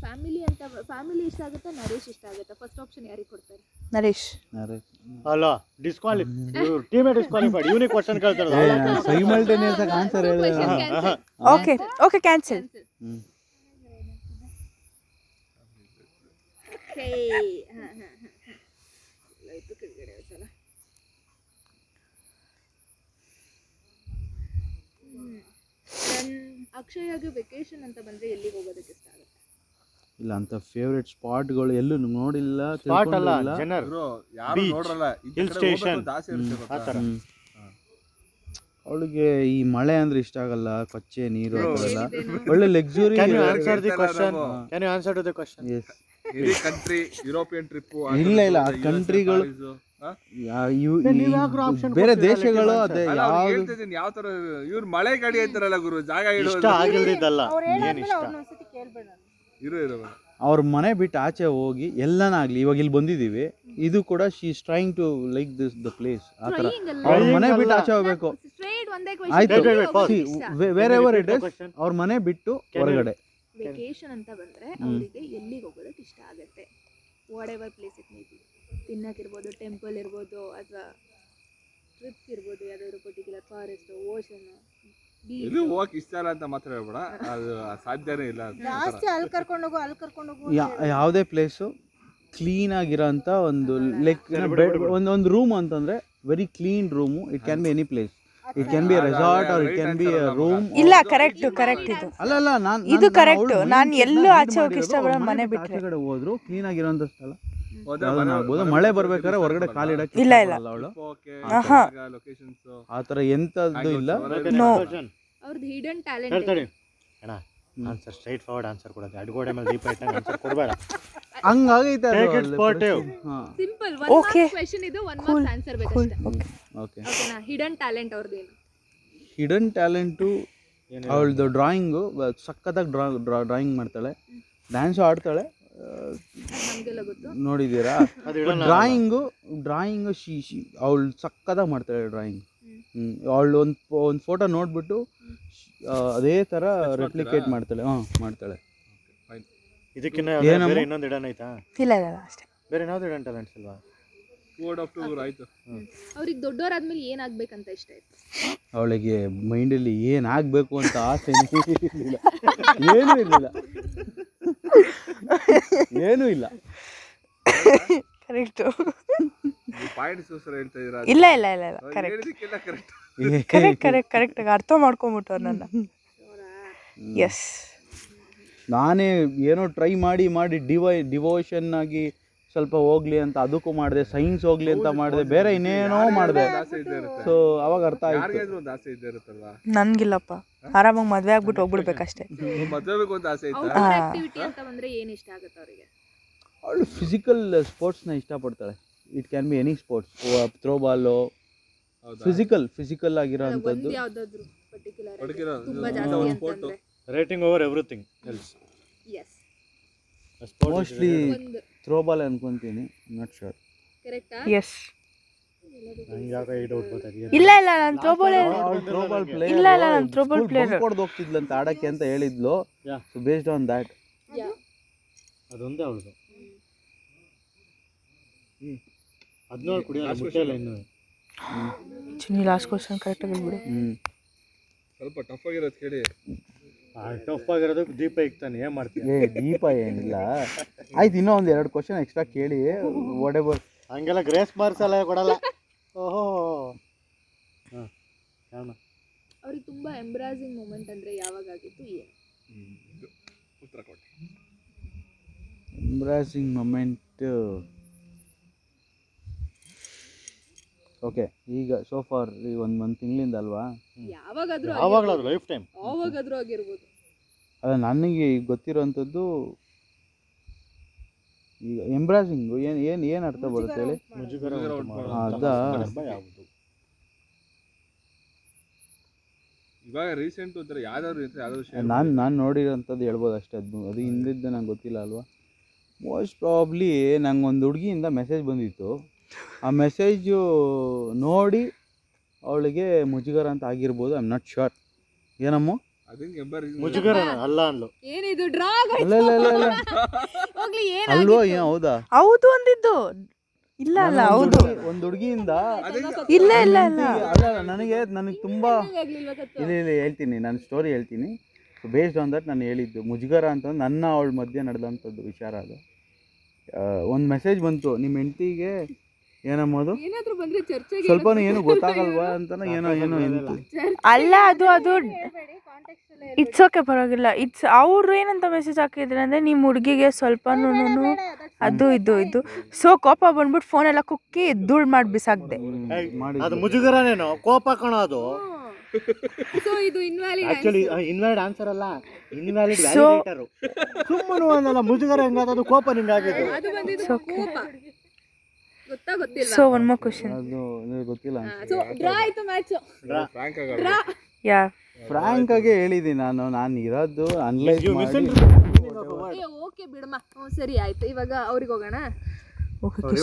Family ಅಂತ family ಇಷ್ಟ ಆಗುತ್ತಾ ನರೇಶ್ ಇಷ್ಟ ಆಗುತ್ತಾ ಫಸ್ಟ್ ಆಪ್ಷನ್ ಯಾರಿಗೆ ಕೊಡ್ತಾರೆ ನರೇಶ್ ಅಲ್ಲ ಡಿಸ್ಕ್ವಾಲಿ ಟೀಮೇ ಡಿಸ್ಕ್ವಾಲಿಫೈಡ್ ಇವನೇ ಕ್ವಶನ್ ಕೇಳ್ತಾರೆ ಸೈಮಲ್ಟೇನಿಯಸ್ ಆಗಿ ಆನ್ಸರ್ So, ಹೇಳಿದ್ರೆ question cancel. Okay okay cancel Cancel. Hmm. Okay. ಹಾ, ಹಾ, ಹಾ, ಹಾ. ಆಯ್ತು, ಕೆಳಗಡೆ ಒಂದ್ಸಲ. ಹ್ಮ್. ನನ್ ಅಕ್ಷಯಾಗೆ ವೆಕೇಶನ್ ಅಂತ ಬಂದ್ರೆ ಎಲ್ಲಿಗೆ ಹೋಗೋದಕ್ಕೆ ಇಷ್ಟ ಆಗುತ್ತೆ ಇಲ್ಲ ಅಂತ ಫೇವ್ರೆಟ್ ಸ್ಪಾಟ್ಗಳು ಎಲ್ಲೂ ನೋಡಿಲ್ಲ ಸ್ಪಾಟ್ ಅಲ್ಲ ತಿಳ್ಕೊಂಡಿಲ್ಲ. ಜನರ್ ಗುರು ಯಾರು Beach, ನೋಡ್ರಲ್ಲ ಈ hill ಕಡೆ station. ಹೋಗ್ಬೇಕು ಅಂತ ಆಸೆ ಇರುತ್ತೆ ಆ ಗೊತ್ತಾ? ಥರ ಹ್ಮ್. ಅವಳಿಗೆ ಈ ಮಳೆ ಅಂದ್ರೆ ಇಷ್ಟ ಆಗಲ್ಲ ಕೊಚ್ಚೆ ನೀರು ಆ ಥರ ಎಲ್ಲ ಒಳ್ಳೆ luxury can you answer the ಹೇಳ್ತಾ ಕ್ವಶನ್ ನಾವು. Can you answer to the question ಇಡೀ ಕಂಟ್ರಿ ಯುರೋಪಿಯನ್ ಟ್ರಿಪ್ ಇಲ್ಲ, ಇಲ್ಲ, ಆ countryಗಳು- ಬೇರೆ ದೇಶಗಳು ಅದೇ ಯಾವ್ದು ಹೇಳ್ತಿದ್ದೀನಿ ಯಾವ ತರ ಇವ್ರು ಮಳೆ ಗಾಡಿ ಅಂತಾರಲ್ಲ ಗುರು ಜಾಗ ಇಷ್ಟ ಇಡೋದು ಆಗಿಲ್ದಿದ್ದಲ್ಲ ಏನ್ ಇಷ್ಟ ಇರು ಇರು ಅವ್ರ ಮನೆ ಬಿಟ್ಟು ಆಚೆ ಹೋಗಿ ಎಲ್ಲನಾಗ್ಲಿ ಇವಾಗ ಇಲ್ಲಿ ಬಂದಿದೀವಿ ಇದು ಕೂಡ she is trying to like this the place ಆ ಥರ Trying ಅಲ್ಲ. ಅವ್ರ ಮನೆ Trying ಬಿಟ್ಟು ಅಲ್ಲ. ಆಚೆ ಹೋಗ್ಬೇಕು Straight ಒಂದೇ ಆಯ್ತು Wait, wait, wait, pause. Wherever it repeat is the question? ಅವ್ರ ಮನೆ ಬಿಟ್ಟು Can you- ಹೊರಗಡೆ ವೆಕೇಶನ್ ಅಂತ ಬಂದ್ರೆ ಅವರಿಗೆ ಎಲ್ಲಿಗೆ ಹೋಗೋದಕ್ಕೆ ಇಷ್ಟ ಆಗುತ್ತೆ whatever place it may be ತಿನ್ನಕ್ಕಿರ್ಬೋದು ಟೆಂಪಲ್ ಇರ್ಬೋದು ಅಥವಾ ಟ್ರಿಪ್ ಇರ್ಬೋದು ಯಾವ್ದಾದ್ರು ಪರ್ಟಿಕ್ಯುಲರ್ ಫಾರೆಸ್ಟ್ ಓಷನ್ ಇದು ಹೋಗಕ್ ಇಷ್ಟ ಇಲ್ಲ ಅಂತ ಮಾತ್ರ ಹೇಳ್ಬೇಡ ಅದು ಸಾಧ್ಯನೇ ಇಲ್ಲ ಅದು. ಜಾಸ್ತಿ ಅಲ್ಲಿ ಕರ್ಕೊಂಡು ಹೋಗು ಅಲ್ಲಿ ಕರ್ಕೊಂಡು ಹೋಗು ಯಾ- ಯಾವುದೇ ಪ್ಲೇಸು ಕ್ಲೀನ್ ಆಗಿರೋಂಥ ಒಂದು ಲೈಕ್ ಒಂದು ಒಂದು ರೂಮ್ ಅಂತಂದ್ರೆ very clean room it can be any place it can be resort or it can be room ಇಲ್ಲ ಕರೆಕ್ಟ್ ಕರೆಕ್ಟ್ ಇದು ಅಲ್ಲ ಅಲ್ಲ ನಾನು ಇದು correct. ನಾನ್ ಎಲ್ಲೂ ಆಚೆ ಹೋಗಕ್ ಇಷ್ಟಪಡೋ ಮನೆ ಬಿಟ್ರೆ. ಕಡೆ ಹೋದ್ರು ಕ್ಲೀನ್ ಆಗಿರೋಂಥ ಸ್ಥಳ ಹೋದ್ರೆ ಯಾವ್ದನ್ನ ಮನೆ- ಆಗ್ಬೋದು ಮನೆ ಮಳೆ ಬಿಟ್ಟು ಬರ್ಬೇಕಾದ್ರೆ ಹೊರಗಡೆ ಬರ್ಬೇಕು. ಕಾಲಿಡಕ್ಕೆ ಇಲ್ಲ, ಇಲ್ಲ. ಅವಳು ಓಕೆ ಆಹಾ. ಲೊಕೇಶನ್ಸ್ ಆ ಥರ ಎಂಥದ್ದು ಇಲ್ಲ No. ಅವ್ರದ್ದು ಹಿಡನ್ ಹೇಳ್ತಾಳೆ ಟ್ಯಾಲೆಂಟ್ ಅಣ್ಣ ಆನ್ಸರ್ ಸ್ಟ್ರೈಟ್ ಫಾರ್ವರ್ಡ್ ಆನ್ಸರ್ ಕೊಡೋದು ಅಡ್ಗೋಡೆ ಮೇಲೆ ದೀಪ ಇಟ್ಟಂಗೆ ಆನ್ಸರ್ ಕೊಡಬೇಡ ಹಂಗಾಗೈತೆ ಅದು Take it ಅಲ್ಲಿ sportive. ಪರಿಸ್ಥಿತಿ. ಹಾ simple one Okay. Marks question ಇದು ಒನ್ ಮಾರ್ಕ್ಸ್ ಆನ್ಸರ್ ಬೇಕಷ್ಟೇ ಓಕೆ ಓಕೆನಾ ಹಿಡನ್ ಟ್ಯಾಲೆಂಟ್ ಅವ್ರದ್ದೇನು ಹಿಡನ್ ಟ್ಯಾಲೆಂಟು ಅವಳದು ಡ್ರಾಯಿಂಗು ಸಖತ್ತಾಗಿ ಡ್ರಾ ಡ್ರಾಯಿಂಗ್ ಮಾಡ್ತಾಳೆ ಡ್ಯಾನ್ಸು ಆಡ್ತಾಳೆ ಆ, ನಮಗೆಲ್ಲ ಗೊತ್ತು ನೋಡಿದ್ದೀರಾ ಅದು ಇಡಲ್ಲ ಡ್ರಾಯಿಂಗು ಡ್ರಾಯಿಂಗು ಶಿ ಶಿ ಅವಳು ಸಕ್ಕತ್ತಾಗಿ ಮಾಡ್ತಾಳೆ ಡ್ರಾಯಿಂಗ್ ಹ್ಞೂ ಅವಳು ಒಂದು ಒಂದು ಫೋಟೋ ನೋಡಿಬಿಟ್ಟು ಅದೇ ಥರ ರೆಪ್ಲಿಕೇಟ್ ಮಾಡ್ತಾಳೆ ಹಾಂ ಮಾಡ್ತಾಳೆ ಇದಕ್ಕಿನ್ನ ಏನಮ್ಮ? ಯಾವ್ದಾದ್ರು ಬೇರೆ ಇನ್ನೊಂದು ಇಡನ್ ಐತಾ ಇಲ್ಲ ಇಲ್ಲ ಇಲ್ಲ, ಅಷ್ಟೇ ಬೇರೆ ಏನಾದ್ರು ಇಡನ್ ಟ್ಯಾಲೆಂಟ್ಸ್ ಇಲ್ವಾ ಕೋಡ್ ಆಫ್ ಟೂರ್ ಆಯ್ತು ಅವ್ರಿಗೆ ದೊಡ್ಡವರಾದ್ಮೇಲೆ ಏನಾಗ್ಬೇಕಂತ ಇಷ್ಟ ಆಯ್ತು ಅವಳಿಗೆ ಮೈಂಡಲ್ಲಿ ಏನು ಆಗಬೇಕು ಅಂತ ಆಸೆ ಇರಲಿಲ್ಲ ಏನೂ ಇರಲಿಲ್ಲ ಏನೂ ಇಲ್ಲ ಕರೆಕ್ಟು ಪಾಯಿಂಟ್ಸ್ ಗೋಸ್ಕರ ಹೇಳ್ತಾ ಇದೀರಾ ಇಲ್ಲ ಇಲ್ಲ ಇಲ್ಲ ಇಲ್ಲ ಕರೆಕ್ಟ್ ಹೇಳಿದಕ್ಕೆಲ್ಲ ಕರೆಕ್ಟ್ ಕರೆಕ್ಟ್ ಕರೆಕ್ಟ್ ಕರೆಕ್ಟ್ ಅರ್ಥ ಮಾಡ್ಕೊಂಬಿಟ್ಟವ್ರು ನನ್ನ ಎಸ್ ನಾನೇ ಏನೋ ಟ್ರೈ ಮಾಡಿ ಮಾಡಿ ಡಿವೈ ಡಿವೋಷನ್ ಆಗಿ ಸ್ವಲ್ಪ ಹೋಗ್ಲಿ ಅಂತ ಅದಕ್ಕೂ ಮಾಡಿದೆ ಸೈನ್ಸ್ ಹೋಗ್ಲಿ ಅಂತ ಮಾಡಿದೆ ಬೇರೆ ಇನ್ನೇನೋ ಮಾಡಿದೆ ಆಸೆ ಇದ್ದೇ ಇರುತ್ತೆ ಸೊ ಅವಾಗ ಅರ್ಥ ಆಯ್ತು ಯಾರಿಗಾದ್ರೂ ಒಂದು ಆಸೆ ಇದ್ದೇ ಇರುತ್ತಲ್ವಾ ನನ್ಗಿಲ್ಲಪ್ಪ ಆರಾಮಾಗಿ ಮದ್ವೆ ಆಗ್ಬಿಟ್ಟು ಹೋಗ್ಬಿಡ್ಬೇಕಷ್ಟೇ ಮದ್ವೆ ಬೇಕು ಅಂತ ಆಸೆ ಐತಾ ಔಟ್ಡೋರ್ ಆಕ್ಟಿವಿಟಿ ಅಂತ ಬಂದ್ರೆ ಏನ್ ಇಷ್ಟ ಆಗುತ್ತೆ ಅವರಿಗೆ ಅವಳು ಫಿಸಿಕಲ್ ಸ್ಪೋರ್ಟ್ಸ್ನ ಇಷ್ಟಪಡ್ತಾಳೆ it can be any sports throw ball ಹೌದಾ ಫಿಸಿಕಲ್ ಫಿಸಿಕಲ್ ಆಗಿರೋವಂಥದ್ದು ಒಂದ್ ಯಾವ್ದಾದ್ರು ಪರ್ಟಿಕ್ಯುಲರ್ Particular, ತುಂಬಾ ಇದು ಜಾಸ್ತಿ ಒಂದು photo. ಅಂತಂದ್ರೆ rating over everything else yes mostly ಒಂದು ಥ್ರೋ ಬಾಲ್ ಅನ್ಕೊಂತೀನಿ ನಾಟ್ ಶೋರ್ ಕರೆಕ್ಟಾ ಎಸ್ ಯಾಕ ಈ ಡೌಟ್ ಗೊತ್ತಾಗಿದೆ ಇಲ್ಲ ಇಲ್ಲ ನಾನು ಥ್ರೋಬಾಲ್ ಥ್ರೋ ಬಾಲ್ ಇಲ್ಲ, ಇಲ್ಲ, ನಾನು throw ball player. ಕೊಡ್ದು ಹೋಗ್ತಿದ್ಲಂತ ಆಡಕ್ಕೆ ಅಂತ ಹೇಳಿದ್ಲು Yeah. So based on that ಅದೊಂದೇ ಅವಳದು ಹದಿನೇಳು ಕುಡಿಯೋಲ್ಲ ಮುಟ್ಟೆಲ್ಲ ಇನ್ನು ಚಿನ್ನಿ ಲಾಸ್ಟ್ ಕ್ವಶನ್ ಕರೆಕ್ಟಾಗಿ ಹೇಳ್ಬಿಡು ಹ್ಞೂ ಸ್ವಲ್ಪ ಟಫ್ ಆಗಿರೋದು ಕೇಳಿ ಟಫ್ ಆಗಿರೋದಕ್ಕೆ ದೀಪ ಇಕ್ತಾನೆ ಏನ್ ಮಾಡ್ತೀಯ ಏ ದೀಪ ಏನಿಲ್ಲ ಆಯ್ತು ಇನ್ನೂ ಒಂದು ಎರಡು ಕ್ವಶನ್ ಎಕ್ಸ್ಟ್ರಾ ಕೇಳಿ ವಾಟ್ ಎವರ್ ಹಂಗೆಲ್ಲ ಗ್ರೇಸ್ ಮಾರ್ಕ್ಸ್ ಎಲ್ಲ ಕೊಡಲ್ಲ ಓಹೋ ಹಾಂ ಕಾರಣ ಅವ್ರಿಗೆ ತುಂಬಾ ಎಂಬ್ರಾಸಿಂಗ್ ಮೂಮೆಂಟ್ ಅಂದ್ರೆ ಯಾವಾಗ ಆಗಿತ್ತು ಏನು ಉತ್ತರ ಕೊಟ್ಟು ಎಂಬ್ರಾಸಿಂಗ್ ಮೊಮೆಂಟ್ ಓಕೆ ಈಗ ಸೋಫಾರ್ ಈಗ ಒಂದು ಒಂದು ತಿಂಗಳಿಂದ ಅಲ್ವಾ ಯಾವಾಗಾದ್ರೂ ಯಾವಾಗಲೂ ಅದು ಲೈಫ್ ಟೈಮ್ ಯಾವಾಗಾದ್ರೂ ಆಗಿರ್ಬೋದು ಅಲ್ಲ ನನಗೆ ಈಗ ಗೊತ್ತಿರೋವಂಥದ್ದು ಈಗ ಎಂಬ್ರಾಸಿಂಗು ಏನು ಏನು ಏನು ಅರ್ಥ ಬರುತ್ತೆ ಹೇಳಿ ಮುಜುಗರ ಮುಜುಗರ ಉಂಟು ಉಂಟು ಮಾಡುವಂಥ ಅದಾ? ಸಂದರ್ಭ ಯಾವುದು ಇವಾಗ ರೀಸೆಂಟ್ ಒಂಥರ ಯಾವ್ದಾದ್ರು ಇದ್ರೆ ಯಾವ್ದಾದ್ರು share ನಾನು ಮಾಡಿ. ನಾನು ನೋಡಿರೋಂಥದ್ದು ಹೇಳ್ಬೋದು ಅಷ್ಟೇ ಅದು ಅದು ಹಿಂದಿದ್ದು ನಂಗೆ ಗೊತ್ತಿಲ್ಲ ಅಲ್ವಾ ಮೋಸ್ಟ್ ಪ್ರಾಬ್ಲಿ ನಂಗೆ ಒಂದು ಹುಡುಗಿಯಿಂದ ಮೆಸೇಜ್ ಬಂದಿತ್ತು ಆ ಮೆಸೇಜು ನೋಡಿ ಅವಳಿಗೆ ಮುಜುಗರ ಅಂತ ಆಗಿರ್ಬೋದು ಐ ಆಮ್ ನಾಟ್ ಶೋರ್ ಏನಮ್ಮ ಅದಕ್ಕೆ ಎಂಬರ್ ಮುಜುಗರ ಅಲ್ಲ ಅನ್ಲು ಏನಿದು ಡ್ರಾ ಅಲ್ಲ ಅಲ್ಲ ಅಲ್ಲ ಅಲ್ಲ ಹೋಗ್ಲಿ ಏನ್ ಅಲ್ವಾ ಏನ್ ಹೌದಾ ಹೌದು ಅಂದಿದ್ದು ಇಲ್ಲ ಅಲ್ಲ ಹೌದು ಒಂದು ಹುಡುಗಿಯಿಂದ ಇಲ್ಲ ಇಲ್ಲ ಇಲ್ಲ ಅಲ್ಲ ಅಲ್ಲ, ನನಗೆ ನನಗೆ ತುಂಬಾ ಆಗ್ಲಿಲ್ವಾ ಕತ್ತು? ಇಲ್ಲ ಇಲ್ಲ ಹೇಳ್ತೀನಿ ನಾನು ಸ್ಟೋರಿ ಹೇಳ್ತೀನಿ ಬೇಸ್ಡ್ ಆನ್ ದಟ್ ನಾನು ಹೇಳಿದ್ದು ಮುಜುಗರ ಅಂತ ನನ್ನ ಅವಳ ಮಧ್ಯೆ ನಡೆದಂಥದ್ದು ವಿಚಾರ ಅದು ಒಂದು ಮೆಸೇಜ್ ಬಂತು ನಿಮ್ಮ ಹೆಂಡತಿಗೆ ಏನಮ್ಮದು ಏನಾದ್ರೂ ಬಂದ್ರೆ ಚರ್ಚೆಗೆ ಸ್ವಲ್ಪನೂ ಏನು ಗೊತ್ತಾಗಲ್ವಾ ಅಂತಾನೆ ಏನೋ ಏನೋ ಎಂತು ಅಲ್ಲ ಅದು ಅದು ಇಟ್ಸ್ ಓಕೆ ಪರವಾಗಿಲ್ಲ ಇಟ್ಸ್ ಅವ್ರು ಏನಂತ ಮೆಸೇಜ್ ಹಾಕಿದ್ರೆ ಅಂದರೆ ನಿಮ್ಮ ಹುಡುಗಿಗೆ ಸ್ವಲ್ಪನೂ ಅದು ಇದು ಇದು ಸೊ ಕೋಪ ಬಂದ್ಬಿಟ್ಟು ಫೋನೆಲ್ಲ ಕುಕ್ಕಿ ಧೂಳು ಮಾಡಿ ಬಿಸಾಕ್ದೆ ಮಾಡಿ ಅದು ಮುಜುಗರನೇನು ಕೋಪ ಕಣ ಅದು ಸೊ ಇದು ಇನ್ವ್ಯಾಲಿಡ್ ಆಕ್ಚುಲಿ ಇನ್ವ್ಯಾಲಿಡ್ ಆನ್ಸರ್ ಅಲ್ಲ ಇನ್ವ್ಯಾಲಿಡ್ So- ವ್ಯಾಲಿಡೇಟರ್ ಸುಮ್ಮನೆ ಒಂದಲ್ಲ ಮುಜುಗರ ಹೆಂಗಾದದು ಕೋಪ ನಿಂಗೆ ಆಗಿದ್ದು ಅದು ಬಂದಿದ್ದು ಕೋಪ ಗೊತ್ತಾ ಗೊತ್ತಿಲ್ಲ ಸೊ ಒನ್ ಮೋರ್ ಕ್ವಶನ್ ಅದು ನನಗೆ ಗೊತ್ತಿಲ್ಲ ಸೊ ಡ್ರಾ ಆಯ್ತು match frank draw yeah frank ಆಗಿ ಹೇಳಿದ್ದೀನಿ ನಾನು ನಾನು ಇರೋದು ಅನ್ಲೈಸ್ You ಮಾಡಿ misunderstood. ಏ ಓಕೆ ಬಿಡಮ್ಮ ಹ್ಞೂ ಸರಿ ಆಯ್ತು ಇವಾಗ ಅವ್ರಿಗೆ ಹೋಗೋಣ ಓಕೆ